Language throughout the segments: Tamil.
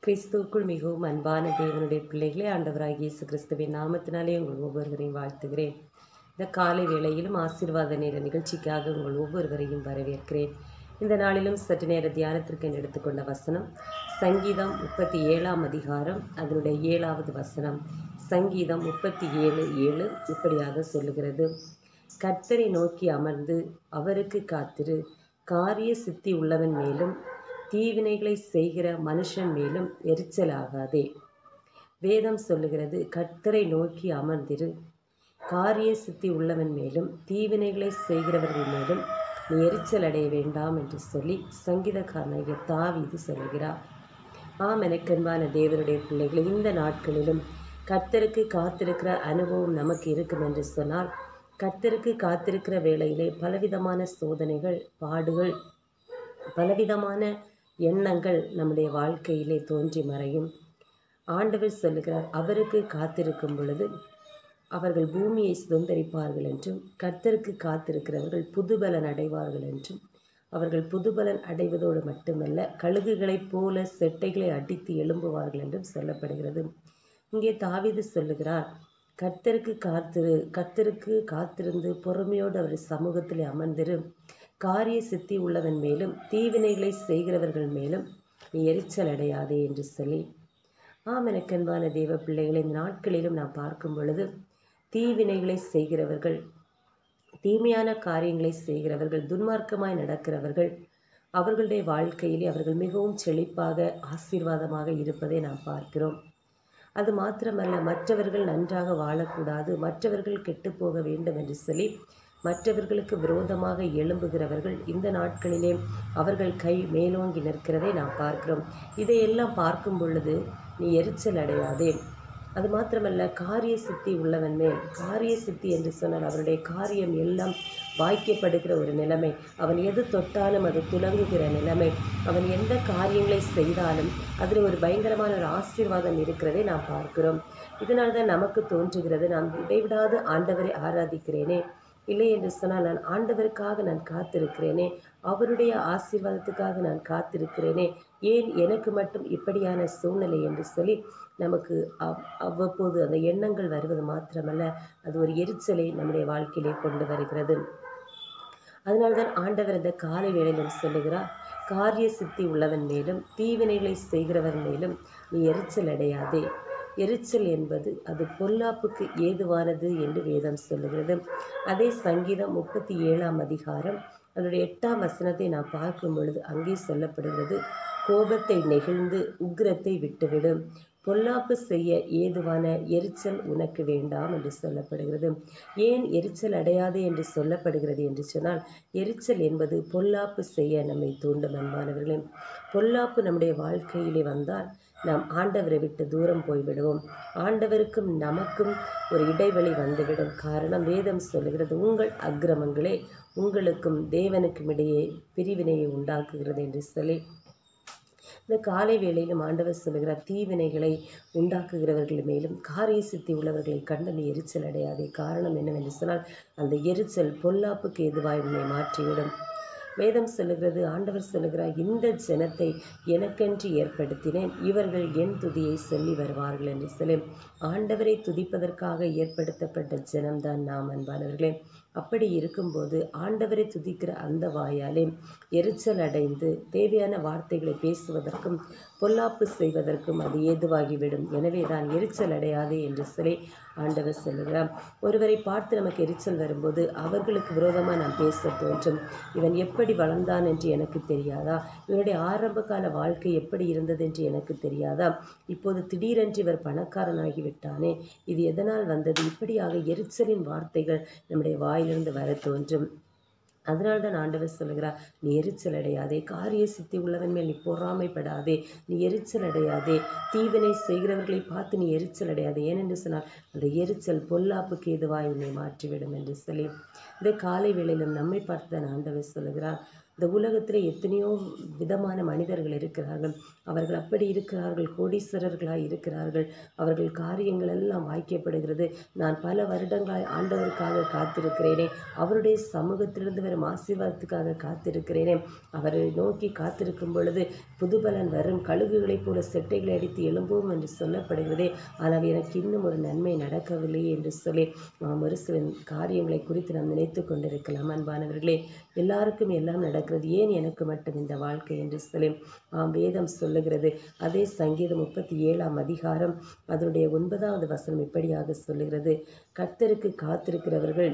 கிறிஸ்துவுக்குள் மிகவும் அன்பான தேவனுடைய பிள்ளைகளே ஆண்டவராகிய இயேசு கிறிஸ்துவின் நாமத்தினாலே உங்கள் ஒவ்வொருவரையும் வாழ்த்துகிறேன் இந்த காலை வேளையிலும் ஆசீர்வாத நேர நிகழ்ச்சிக்காக உங்கள் ஒவ்வொருவரையும் வரவேற்கிறேன் இந்த நாளிலும் சற்று நேர தியானத்திற்கு என்று எடுத்துக்கொண்ட வசனம் சங்கீதம் முப்பத்தி ஏழாம் அதிகாரம் அதனுடைய ஏழாவது வசனம் சங்கீதம் முப்பத்தி ஏழு ஏழு இப்படியாக சொல்லுகிறது கர்த்தரை நோக்கி அமர்ந்து அவருக்கு காத்திரு காரிய சித்தி உள்ளவன் மேலும் தீவினைகளை செய்கிற மனுஷன் மேலும் எரிச்சலாகாதே வேதம் சொல்லுகிறது கர்த்தரை நோக்கி அமர்ந்திரு காரிய சித்தி உள்ளவன் மேலும் தீவினைகளை செய்கிறவர்கள் மேலும் நீ எரிச்சல் அடைய வேண்டாம் என்று சொல்லி சங்கீதக்காரனாகிய தாவீது சொல்லுகிறார் ஆம் எனக்கன்பான தேவனுடைய பிள்ளைகளை இந்த நாட்களிலும் கர்த்தருக்கு காத்திருக்கிற அனுபவம் நமக்கு இருக்கும் என்று சொன்னால் கர்த்தருக்கு காத்திருக்கிற வேளையிலே பலவிதமான சோதனைகள் பாடுகள் பலவிதமான எண்ணங்கள் நம்முடைய வாழ்க்கையிலே தோன்றி மறையும் ஆண்டவர் சொல்லுகிறார் அவருக்கு காத்திருக்கும் பொழுது அவர்கள் பூமியை சுதந்திரிப்பார்கள் என்றும் கர்த்தருக்கு காத்திருக்கிறவர்கள் புதுபலன் அடைவார்கள் என்றும் அவர்கள் புதுபலன் அடைவதோடு மட்டுமல்ல கழுகுகளைப் போல செட்டைகளை அடித்து எழும்புவார்கள் என்றும் சொல்லப்படுகிறது இங்கே தாவீது சொல்லுகிறார் கர்த்தருக்கு காத்திரு கர்த்தருக்கு காத்திருந்து பொறுமையோடு அவர் சமூகத்தில் அமர்ந்திரு காரிய சித்தி உள்ளவன் மேலும் தீவினைகளை செய்கிறவர்கள் மேலும் நீ எரிச்சல் அடையாதே என்று சொல்லி ஆம் எனக்கன்பான தேவ பிள்ளைகளை இந்த நாட்களிலும் நாம் பார்க்கும் பொழுது தீவினைகளை செய்கிறவர்கள் தீமையான காரியங்களை செய்கிறவர்கள் துன்மார்க்கமாய் நடக்கிறவர்கள் அவர்களுடைய வாழ்க்கையிலே அவர்கள் மிகவும் செழிப்பாக ஆசீர்வாதமாக இருப்பதை நாம் பார்க்கிறோம் அது மாத்திரமல்ல மற்றவர்கள் நன்றாக வாழக்கூடாது மற்றவர்கள் கெட்டுப்போக வேண்டும் என்று சொல்லி மற்றவர்களுக்கு விரோதமாக எழும்புகிறவர்கள் இந்த நாட்களிலே அவர்கள் கை மேலோங்கி நிற்கிறதை நாம் பார்க்கிறோம் இதையெல்லாம் பார்க்கும் பொழுது நீ எரிச்சல் அடையாதே அது மாத்திரமல்ல காரிய சித்தி உள்ளவன் மேல் காரிய சித்தி என்று சொன்னால் அவருடைய காரியம் எல்லாம் வாய்க்கப்படுகிற ஒரு நிலைமை அவன் எது தொட்டாலும் அது துலங்குகிற நிலைமை அவன் எந்த காரியங்களை செய்தாலும் அதில் ஒரு பயங்கரமான ஒரு ஆசீர்வாதம் இருக்கிறதை நாம் பார்க்கிறோம் இதனால் தான் நமக்கு தோன்றுகிறது நான் இடைவிடாது ஆண்டவரை ஆராதிக்கிறேனே இல்லை என்று சொன்னால் நான் ஆண்டவருக்காக நான் காத்திருக்கிறேனே அவருடைய ஆசீர்வாதத்துக்காக நான் காத்திருக்கிறேனே ஏன் எனக்கு மட்டும் இப்படியான சூழ்நிலை என்று சொல்லி நமக்கு அவ் அவ்வப்போது அந்த எண்ணங்கள் வருவது மாத்திரமல்ல அது ஒரு எரிச்சலை நம்முடைய வாழ்க்கையிலே கொண்டு வருகிறது அதனால்தான் ஆண்டவர் இந்த காலை வேளையிலும் சொல்லுகிறார் காரிய சித்தி உள்ளவன் மேலும் தீவினைகளை செய்கிறவன் மேலும் நீ எரிச்சல் அடையாதே எரிச்சல் என்பது அது பொல்லாப்புக்கு ஏதுவானது என்று வேதம் சொல்லுகிறது அதே சங்கீதம் முப்பத்தி ஏழாம் அதிகாரம் அதனுடைய எட்டாம் வசனத்தை நான் பார்க்கும் பொழுது அங்கே சொல்லப்படுகிறது கோபத்தை நெகிழ்ந்து உக்கிரத்தை விட்டுவிடும் பொல்லாப்பு செய்ய ஏதுவான எரிச்சல் உனக்கு வேண்டாம் என்று சொல்லப்படுகிறது ஏன் எரிச்சல் அடையாதே என்று சொல்லப்படுகிறது என்று சொன்னால் எரிச்சல் என்பது பொல்லாப்பு செய்ய நம்மை தூண்டும் அன்பானவர்களே பொல்லாப்பு நம்முடைய வாழ்க்கையிலே வந்தால் நாம் ஆண்டவரை விட்டு தூரம் போய்விடுவோம் ஆண்டவருக்கும் நமக்கும் ஒரு இடைவெளி வந்துவிடும் காரணம் வேதம் சொல்லுகிறது உங்கள் அக்கிரமங்களே உங்களுக்கும் தேவனுக்கும் இடையே பிரிவினையை உண்டாக்குகிறது என்று சொல்லி இந்த காலை வேளையிலும் ஆண்டவர் சொல்லுகிறார் தீவினைகளை உண்டாக்குகிறவர்கள் மேலும் காரிய சித்தி உள்ளவர்களை கண்டு நீ எரிச்சல் அடையாதே காரணம் என்னவென்று சொன்னால் அந்த எரிச்சல் பொல்லாப்புக்கு எதுவாய் உன்னை மாற்றிவிடும் வேதம் சொல்லுகிறது ஆண்டவர் சொல்லுகிறார் இந்த ஜனத்தை எனக்கென்று ஏற்படுத்தினேன் இவர்கள் என் துதியை சொல்லி வருவார்கள் என்று சொல்லி ஆண்டவரை துதிப்பதற்காக ஏற்படுத்தப்பட்ட ஜனம்தான் நாம் அன்பானவர்களே அப்படி இருக்கும்போது ஆண்டவரை துதிக்கிற அந்த வாயாலே எரிச்சல் அடைந்து தேவையான வார்த்தைகளை பேசுவதற்கும் பொல்லாப்பு செய்வதற்கும் அது ஏதுவாகிவிடும் எனவே தான் எரிச்சல் அடையாதே என்று சொல்லி ஆண்டவர் சொல்லுகிறார் ஒருவரை பார்த்து நமக்கு எரிச்சல் வரும்போது அவர்களுக்கு விரோதமாக நாம் பேச தோன்றும் இவன் எப்படி வளர்ந்தான் என்று எனக்கு தெரியாதா இவனுடைய ஆரம்ப கால வாழ்க்கை எப்படி இருந்தது என்று எனக்கு தெரியாதா இப்போது திடீரென்று இவர் பணக்காரனாகி விட்டானே இது எதனால் வந்தது இப்படியாக எரிச்சலின் வார்த்தைகள் நம்முடைய வாயிலிருந்து வர தோன்றும் அதனால தான் ஆண்டவர் சொல்லுகிறார் நீ எரிச்சல் அடையாதே காரிய சித்தி உள்ளவன் மேல் நீ பொறாமைப்படாதே நீ எரிச்சல் அடையாதே தீவினை செய்கிறவர்களை பார்த்து நீ எரிச்சல் அடையாதே ஏனென்று சொன்னால் அந்த எரிச்சல் பொல்லாப்புக்கு எதுவாய் உன்னை மாற்றிவிடும் என்று சொல்லி இந்த காலை வேளையிலும் நம்மை பார்த்து தான் ஆண்டவர் சொல்லுகிறார் இந்த உலகத்தில் எத்தனையோ விதமான மனிதர்கள் இருக்கிறார்கள் அவர்கள் அப்படி இருக்கிறார்கள் கோடீஸ்வரர்களாய் இருக்கிறார்கள் அவர்கள் காரியங்கள் எல்லாம் வாய்க்கப்படுகிறது நான் பல வருடங்களாய் ஆண்டவருக்காக காத்திருக்கிறேனே அவருடைய சமூகத்திலிருந்து வரும் ஆசீர்வாதத்துக்காக காத்திருக்கிறேனே அவரை நோக்கி காத்திருக்கும் பொழுது புதுபலன் வரும் கழுகுகளைப் போல செட்டைகளை அடித்து எழும்பும் என்று சொல்லப்படுகிறதே ஆனால் எனக்கு இன்னும் ஒரு நன்மை நடக்கவில்லையே என்று சொல்லி நாம் ஒரு சில காரியங்களை குறித்து நாம் நினைத்து கொண்டிருக்கலாம் அன்பானவர்களே எல்லாருக்கும் எல்லாம் நடக்கிறது ஏன் எனக்கு மட்டும் இந்த வாழ்க்கை என்று சொல்லி ஆம் வேதம் சொல்லுகிறது அதே சங்கீதம் முப்பத்தி ஏழாம் அதிகாரம் அதனுடைய ஒன்பதாவது வசனம் இப்படியாக சொல்லுகிறது கர்த்தருக்கு காத்திருக்கிறவர்கள்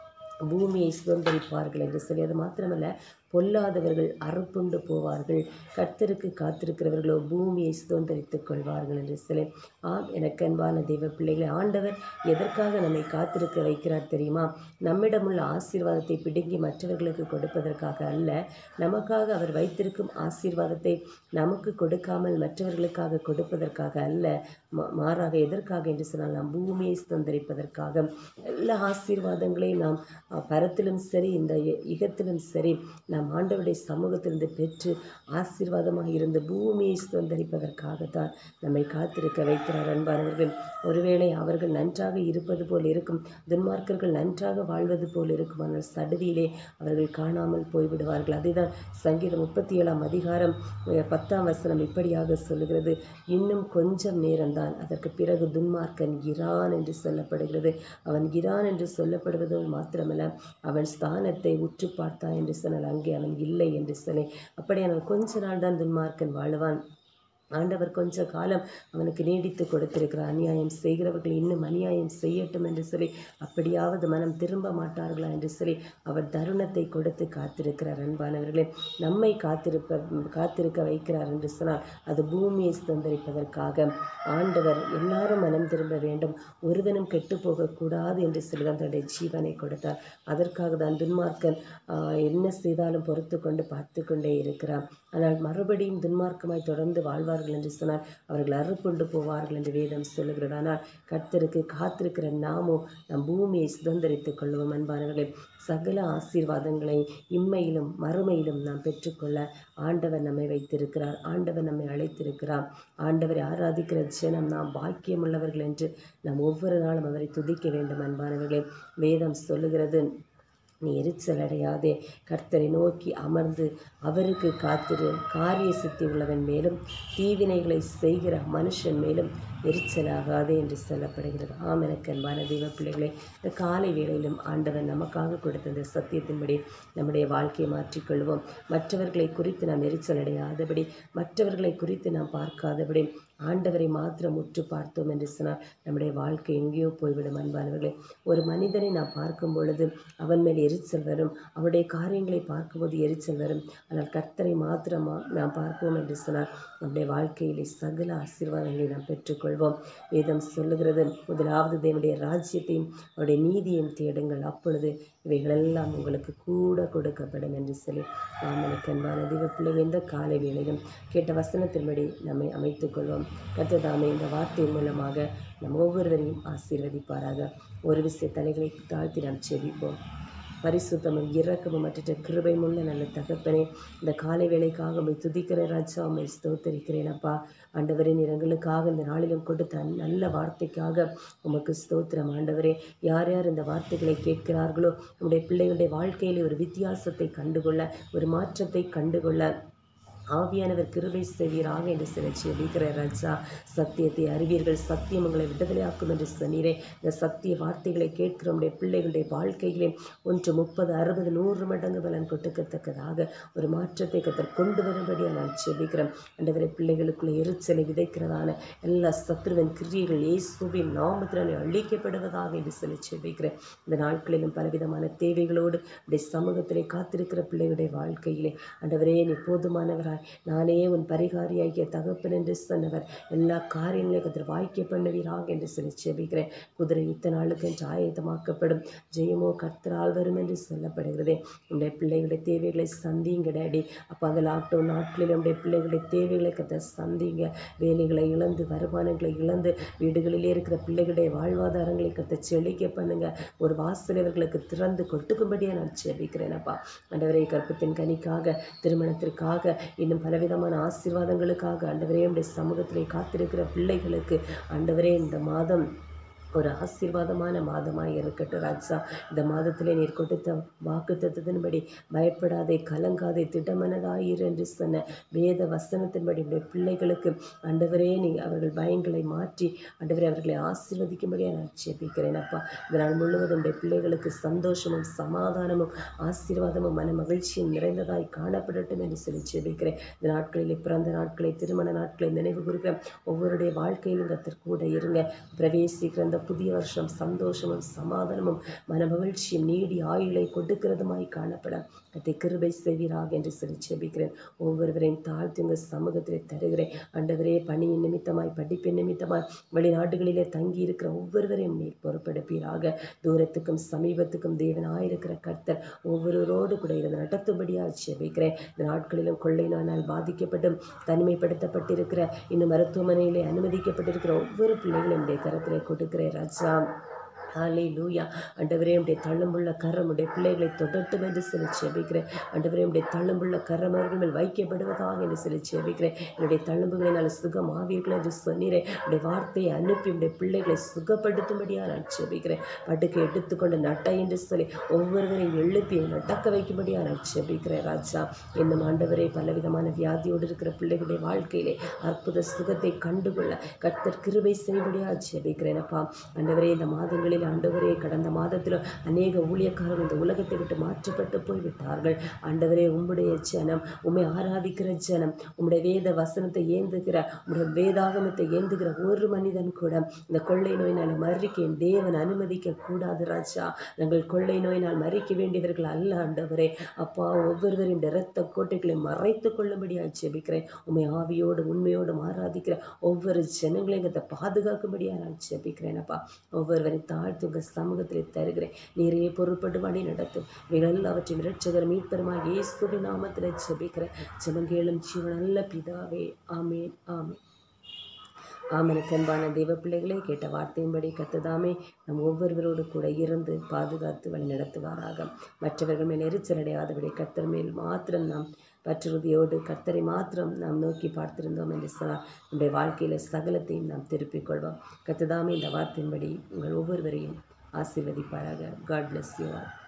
பூமியை சுதந்திரிப்பார்கள் என்று சொல்லி அது மாத்திரமல்ல பொல்லாதவர்கள் அறுப்புண்டு போவார்கள் கர்த்தருக்கு காத்திருக்கிறவர்களோ பூமியை சுதந்திரித்துக் கொள்வார்கள் என்று சொல்லி ஆம் எனக்கு அன்பான தெய்வ பிள்ளைகளை ஆண்டவர் எதற்காக நம்மை காத்திருக்க வைக்கிறார் தெரியுமா நம்மிடமுள்ள ஆசீர்வாதத்தை பிடுங்கி மற்றவர்களுக்கு கொடுப்பதற்காக அல்ல நமக்காக அவர் வைத்திருக்கும் ஆசீர்வாதத்தை நமக்கு கொடுக்காமல் மற்றவர்களுக்காக கொடுப்பதற்காக அல்ல மா- மாறாக எதற்காக என்று சொன்னால் நாம் பூமியை சுதந்திரிப்பதற்காக எல்லா ஆசீர்வாதங்களையும் நாம் அஹ், பரத்திலும் சரி இந்த இ- இகத்திலும் சரி நாம் ஆண்டவருடைய சமூகத்திலிருந்து பெற்று ஆசீர்வாதமாக இருந்த பூமியை சுதந்திரிப்பதற்காகத்தான் நம்மை காத்திருக்க வைக்கிறார் அன்பானவர்கள் ஒருவேளை அவர்கள் நன்றாக இருப்பது போல் இருக்கும் துன்மார்க்கர்கள் நன்றாக வாழ்வது போல் இருக்கும் ஆனால் சடுதியிலே அவர்கள் காணாமல் போய்விடுவார்கள் அதுதான் சங்கீதம் முப்பத்தி ஏழாம் அதிகாரம் அஹ், பத்தாம் வசனம் இப்படியாக சொல்லுகிறது இன்னும் கொஞ்சம் நேரம்தான் அதற்கு பிறகு துன்மார்க்கன் இரான் என்று சொல்லப்படுகிறது அவன் இரான் என்று சொல்லப்படுவதோடு மாத்திரமல்ல அவன் ஸ்தானத்தை உற்று பார்த்தான் என்று சொன்னால் அங்கே அவன் இல்லை என்று சொல்லி அப்படியானால் கொஞ்ச நாள் தான் துன்மார்க்கன் வாழுவான் ஆண்டவர் கொஞ்ச காலம் அவனுக்கு நீடித்து கொடுத்திருக்கிறார் அநியாயம் செய்கிறவர்கள் இன்னும் அநியாயம் செய்யட்டும் என்று சொல்லி அப்படியாவது மனம் திரும்ப மாட்டார்களா என்று சொல்லி அவர் தருணத்தை கொடுத்து காத்திருக்கிறார் அன்பானவர்களே நம்மை காத்திருப்ப காத்திருக்க வைக்கிறார் என்று சொன்னால் அது பூமியை சுதந்திரிப்பதற்காக ஆண்டவர் எல்லாரும் மனம் திரும்ப வேண்டும் ஒருவனும் கெட்டு போகக்கூடாது என்று சொல்லி தான் தன்னுடைய ஜீவனை கொடுத்தார் அதற்காக தான் துன்மார்க்கன் ஆஹ், என்ன செய்தாலும் பொறுத்து கொண்டு பார்த்து கொண்டே இருக்கிறான் ஆனால் மறுபடியும் துன்மார்க்கமாய் தொடர்ந்து வாழ்வார்கள் என்று சொன்னால் அவர்கள் அறுப்புண்டு போவார்கள் என்று வேதம் சொல்லுகிறது ஆனால் கர்த்தருக்கு காத்திருக்கிற நாமோ நம் பூமியை சுதந்திரித்துக் கொள்வோம் அன்பானவர்களே சகல ஆசீர்வாதங்களை இம்மையிலும் மறுமையிலும் நாம் பெற்றுக்கொள்ள ஆண்டவர் நம்மை வைத்திருக்கிறார் ஆண்டவர் நம்மை அழைத்திருக்கிறார் ஆண்டவரை ஆராதிக்கிற ஜனம் நாம் பாக்கியமுள்ளவர்கள் என்று நாம் ஒவ்வொரு நாளும் அவரை துதிக்க வேண்டும் அன்பானவர்களே வேதம் சொல்லுகிறது நீ எரிச்சல் அடையாதே கர்த்தரை நோக்கி அமர்ந்து அவருக்கு காத்திரு காரிய சித்தி உள்ளவன் மேலும் தீவினைகளை செய்கிற மனுஷன் மேலும் எரிச்சலாகாதே என்று சொல்லப்படுகிறது ஆம் எனக்கு அன்பான தெய்வ பிள்ளைகளே இந்த காலை வேளையிலும் ஆண்டவர் நமக்காக கொடுத்த இந்த சத்தியத்தின்படி நம்முடைய வாழ்க்கையை மாற்றிக்கொள்வோம் மற்றவர்களை குறித்து நாம் எரிச்சல் அடையாதபடி மற்றவர்களை குறித்து நாம் பார்க்காதபடி ஆண்டவரை மாத்திரம் உற்று பார்த்தோம் என்று சொன்னால் நம்முடைய வாழ்க்கை எங்கேயோ போய்விடும் அன்பானவர்களே ஒரு மனிதனை நாம் பார்க்கும் பொழுது அவன் மேல் எரிச்சல் வரும் அவருடைய காரியங்களை பார்க்கும்போது எரிச்சல் வரும் ஆனால் கர்த்தரை மாத்திரம் மா- நாம் பார்ப்போம் என்று சொன்னால் நம்முடைய வாழ்க்கையிலே சகல ஆசீர்வாதங்களை நாம் பெற்றுக்கொள்வோம் வேதம் சொல்லுகிறது முதலாவது தேவனுடைய ராஜ்யத்தையும் அவருடைய நீதியையும் தேடுங்கள் அப்பொழுது இவைகளெல்லாம் உங்களுக்கு கூட கொடுக்கப்படும் என்று சொல்லி நாம் எனக்கு அன்பான தெய்வ பிள்ளைகள் இந்த காலை வேளையிலும் கேட்ட வசனத்தின்படி நம்மை அமைத்துக் கொள்வோம் கர்த்ததாமே இந்த வார்த்தையின் மூலமாக நம் ஒவ்வொருவரையும் ஆசீர்வதிப்பாராக ஒரு விஷய தலைகளை தாழ்த்தி நாம் செபிப்போம் பரிசுத்தமும் இரக்கமும் மற்ற கிருபை முள்ள நல்ல தகப்பனே இந்த காலை வேளைக்காக உம்மை துதிக்கிறேன் ராஜா உம்மை ஸ்தோத்தரிக்கிறேன் அப்பா ஆண்டவரே நீர் எங்களுக்காக இந்த நாளிலும் கொடுத்த நல்ல வார்த்தைக்காக உமக்கு ஸ்தோத்திரம் ஆண்டவரே யார் யார் இந்த வார்த்தைகளை கேட்கிறார்களோ நம்முடைய பிள்ளைகளுடைய வாழ்க்கையிலே ஒரு வித்தியாசத்தை கண்டுகொள்ள ஒரு மாற்றத்தை கண்டுகொள்ள ஆவியானவர் கிருபை செய்வீராக என்று சில ஜெபிக்கிற ராஜா சத்தியத்தை அறிவீர்கள் சத்தியம் உங்களை விடுதலையாக்கும் என்று சொன்னீரே இந்த சத்திய வார்த்தைகளை கேட்கிற நம்முடைய பிள்ளைகளுடைய வாழ்க்கையிலே ஒன்று முப்பது அறுபது நூறு மடங்கு பலன் கொடுக்கத்தக்கதாக ஒரு மாற்றத்தை கத்தர் கொண்டு வரும்படியாக நான் ஜெபிக்கிறேன் அண்டவரை பிள்ளைகளுக்குள்ள எரிச்சலை விதைக்கிறதான எல்லா சத்ருவின் கிரியைகள் இயேசுவின் நாமத்தினாலே அழிக்கப்படுவதாக என்று சொல்லி ஜெபிக்கிறேன் இந்த நாட்களிலும் பலவிதமான தேவைகளோடு உடைய சமூகத்திலே காத்திருக்கிற பிள்ளைகளுடைய வாழ்க்கையிலே ஆண்டவரே நீ போதுமானவராய் சொன்னார் நானே உன் பரிகாரியாகிய தகப்பன் என்று சொன்னவர் எல்லா காரியங்களையும் கத்தர் வாய்க்க பண்ணுவீராக என்று சொல்லி செபிக்கிறேன் குதிரை யுத்த நாளுக்கு என்று ஆயத்தமாக்கப்படும் ஜெயமோ கர்த்தரால் வரும் என்று சொல்லப்படுகிறது உடைய பிள்ளைகளுடைய தேவைகளை சந்திங்க டேடி அப்போ அந்த லாக்டவுன் நாட்களில் உடைய பிள்ளைகளுடைய தேவைகளை கத்த சந்திங்க வேலைகளை இழந்து வருமானங்களை இழந்து வீடுகளிலே இருக்கிற பிள்ளைகளுடைய வாழ்வாதாரங்களை கத்த செழிக்க பண்ணுங்க ஒரு வாசல் இவர்களுக்கு திறந்து கொட்டுக்கும்படியாக நான் செபிக்கிறேன் அப்பா ஆண்டவரே கற்பத்தின் கனிக்காக திருமணத்திற்காக இன்னும் பலவிதமான ஆசீர்வாதங்களுக்காக ஆண்டவரே உடைய சமூகத்திலே காத்திருக்கிற பிள்ளைகளுக்கு ஆண்டவரே இந்த மாதம் ஒரு ஆசீர்வாதமான மாதமாக இருக்கட்டும் ராஜா இந்த மாதத்திலே நீர் கொடுத்த வாக்கு தத்துவத்தின்படி பயப்படாதே கலங்காதே திடமனதாயிரு என்று சொன்ன வேத வசனத்தின்படி உடைய பிள்ளைகளுக்கு ஆண்டவரே நீ அவர்கள் பயங்களை மாற்றி ஆண்டவரே அவர்களை ஆசீர்வதிக்கும்படியாக நான் ஜெபிக்கிறேன் அப்பா இந்த நாள் முழுவதும் உடைய பிள்ளைகளுக்கு சந்தோஷமும் சமாதானமும் ஆசீர்வாதமும் மன மகிழ்ச்சியும் நிறைந்ததாய் காணப்படட்டும் என்று சொல்லி ஜெபிக்கிறேன் இந்த நாட்களிலே பிறந்த நாட்களை திருமண நாட்களை நினைவு கூறுகிற ஒவ்வொருடைய வாழ்க்கையிலும் கத்தர் கூட இருங்க பிரவேசிக்கிற அந்த புதிய வருஷம் சந்தோஷமும் சமாதானமும் மனமகிழ்ச்சியும் நீடி ஆயுளை கொடுக்கிறதுமாய் காணப்பட கத்தை கிருபை செய்வீராக என்று சொல்லி ஜெபிக்கிறேன் ஒவ்வொருவரையும் தாழ்த்தி உங்கள் சமூகத்தில் தருகிறேன் ஆண்டவரே பணியின் நிமித்தமாய் படிப்பின் நிமித்தமாய் வெளிநாடுகளிலே தங்கி இருக்கிற ஒவ்வொருவரையும் நீர் பொறுப்பெடுப்பீராக தூரத்துக்கும் சமீபத்துக்கும் தேவனாயிருக்கிற கர்த்தர் ஒவ்வொருவரோடு கூட இருந்து நடத்தும்படியாக ஜெபிக்கிறேன் இந்த நாட்களிலும் கொள்ளை நோயினால் பாதிக்கப்பட்டும் தனிமைப்படுத்தப்பட்டிருக்கிற இன்னும் மருத்துவமனையிலே அனுமதிக்கப்பட்டிருக்கிற ஒவ்வொரு பிள்ளைகளையும் உடைய கரத்திலே கொடுக்கிறேன் ராஜா ஹாலே லூயா ஆண்டவரே உடைய தள்ளும்புள்ள கரம் உடைய பிள்ளைகளை தொடட்டும் என்று சொல்லி ஜெபிக்கிறேன் ஆண்டவரே உடைய தள்ளும்புள்ள கரம் அவர்கள் மேல் வைக்கப்படுவதாக என்று சொல்லி ஜெபிக்கிறேன் என்னுடைய தள்ளும்புகளினால் சுகம் ஆவீர்கள் என்று சொன்னீரேன் உடைய வார்த்தையை அனுப்பி உடைய பிள்ளைகளை சுகப்படுத்தும்படியாக நான் ஜெபிக்கிறேன் படுக்கை எடுத்துக்கொண்டு நட்டை என்று சொல்லி ஒவ்வொருவரையும் எழுப்பி நடக்க வைக்கும்படியாக நான் ஜெபிக்கிறேன் ராஜா இன்னும் ஆண்டவரே பலவிதமான வியாதியோடு இருக்கிற பிள்ளைகளுடைய வாழ்க்கையிலே அற்புத சுகத்தை கண்டுகொள்ள கர்த்தர் கிருபை செய்யும்படியாக ஜெபிக்கிறேன் அப்பா ஆண்டவரே இந்த மாதங்களில் ஆண்டவரே கடந்த மாதத்தில் அநேக ஊழியக்காரர்கள் இந்த உலகத்தை விட்டு மாற்றப்பட்டு போய்விட்டார்கள் ஆண்டவரே உம்முடைய ஜனம் உம்மை ஆராதிக்கிற ஜனம் உம்முடைய வேத வசனத்தை ஏந்துகிற உம்முடைய வேதாகமத்தை ஏந்துகிற ஒரு மனிதன் கூட இந்த கொள்ளை நோயினால் மறிக்க என் தேவன் அனுமதிக்க கூடாது ராஜா நாங்கள் கொள்ளை நோயினால் மறிக்க வேண்டியவர்கள் அல்ல ஆண்டவரே அப்பா ஒவ்வொருவரையும் இரத்த கோட்டைகளை மறைத்து கொள்ளும்படியாக ஜெபிக்கிறேன் உம்மை ஆவியோடு உண்மையோடும் ஆராதிக்கிற ஒவ்வொரு ஜனங்களையும் இதை பாதுகாக்கும்படியாக நான் ஜெபிக்கிறேன் அப்பா ஒவ்வொருவரையும் தாழ்த்து உங்கள் சமூகத்தில் தருகிறேன் நீரே பொறுப்பட்டு வழி நடத்தும் இவைகள் எல்லாவற்றையும் இரட்சகர் மீட்பெருமாய் இயேசுவின் நாமத்தில் ஜெபிக்கிறேன் ஜெபங்கேளும் ஜீவன் நல்ல பிதாவே ஆமேன் ஆமேன் ஆமனுக்கு அன்பான தெய்வ பிள்ளைகளே கேட்ட வார்த்தையின்படி கத்ததாமே நம் ஒவ்வொருவரோடு கூட இருந்து பாதுகாத்து வழி நடத்துவாராக மற்றவர்கள் மேல் எரிச்சல் அடையாதபடி கர்த்தர் மேல் மாத்திரம் நாம் பற்றுறுதியோடு கர்த்தரை மாத்திரம் நாம் நோக்கி பார்த்திருந்தோம் என்று சொன்னால் நம்முடைய வாழ்க்கையில் சகலத்தையும் நாம் திருப்பிக் கொள்வோம் கத்ததாமே இந்த வார்த்தையின்படி உங்கள் ஒவ்வொருவரையும் ஆசீர்வதிப்பாராக காட் bless you all